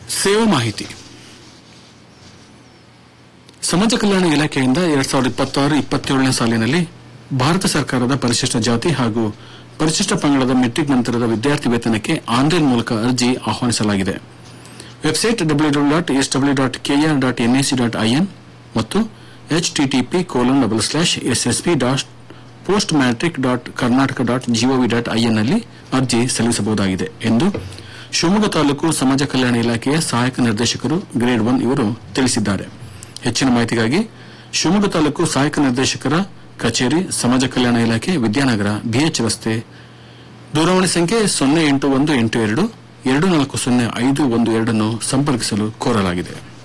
ಸೇವಾ ಮಾಹಿತಿ ಸಮಾಜ ಕಲ್ಯಾಣ ಇಲಾಖೆಯಿಂದ ಎರಡ್ ಸಾವಿರದ ಇಪ್ಪತ್ತಾರು ಇಪ್ಪತ್ತೇಳನೇ ಸಾಲಿನಲ್ಲಿ ಭಾರತ ಸರ್ಕಾರದ ಪರಿಶಿಷ್ಟ ಜಾತಿ ಹಾಗೂ ಪರಿಶಿಷ್ಟ ಪಂಗಡದ ಮೆಟ್ರಿಕ್ ನಂತರದ ವಿದ್ಯಾರ್ಥಿ ವೇತನಕ್ಕೆ ಆನ್ಲೈನ್ ಮೂಲಕ ಅರ್ಜಿ ಆಹ್ವಾನಿಸಲಾಗಿದೆ website W W dot S W dot KR dot NIC dot IN ಮತ್ತು HTTP colon double slash SSP dot post matric dot Karnataka dot GOV dot IN ನಲ್ಲಿ ಅರ್ಜಿ ಸಲ್ಲಿಸಬಹುದಾಗಿದೆ ಎಂದು ಶಿವಮೊಗ್ಗ ತಾಲೂಕು ಸಮಾಜ ಕಲ್ಯಾಣ ಇಲಾಖೆಯ ಸಹಾಯಕ ನಿರ್ದೇಶಕರು ಗ್ರೇಡ್ ಒನ್ ಇವರು ತಿಳಿಸಿದ್ದಾರೆ ಹೆಚ್ಚಿನ ಮಾಹಿತಿಗಾಗಿ ಶಿವಮೊಗ್ಗ ತಾಲೂಕು ಸಹಾಯಕ ನಿರ್ದೇಶಕರ ಕಚೇರಿ ಸಮಾಜ ಕಲ್ಯಾಣ ಇಲಾಖೆ ವಿದ್ಯಾನಗರ ಬಿಎಚ್ ರಸ್ತೆ ದೂರವಾಣಿ ಸಂಖ್ಯೆ ಸೊನ್ನೆ ಎಂಟು ಒಂದು ಎಂಟು ಎರಡು ಎರಡು ನಾಲ್ಕು ಸೊನ್ನೆ ಐದು ಒಂದು ಎರಡನ್ನು ಸಂಪರ್ಕಿಸಲು ಕೋರಲಾಗಿದೆ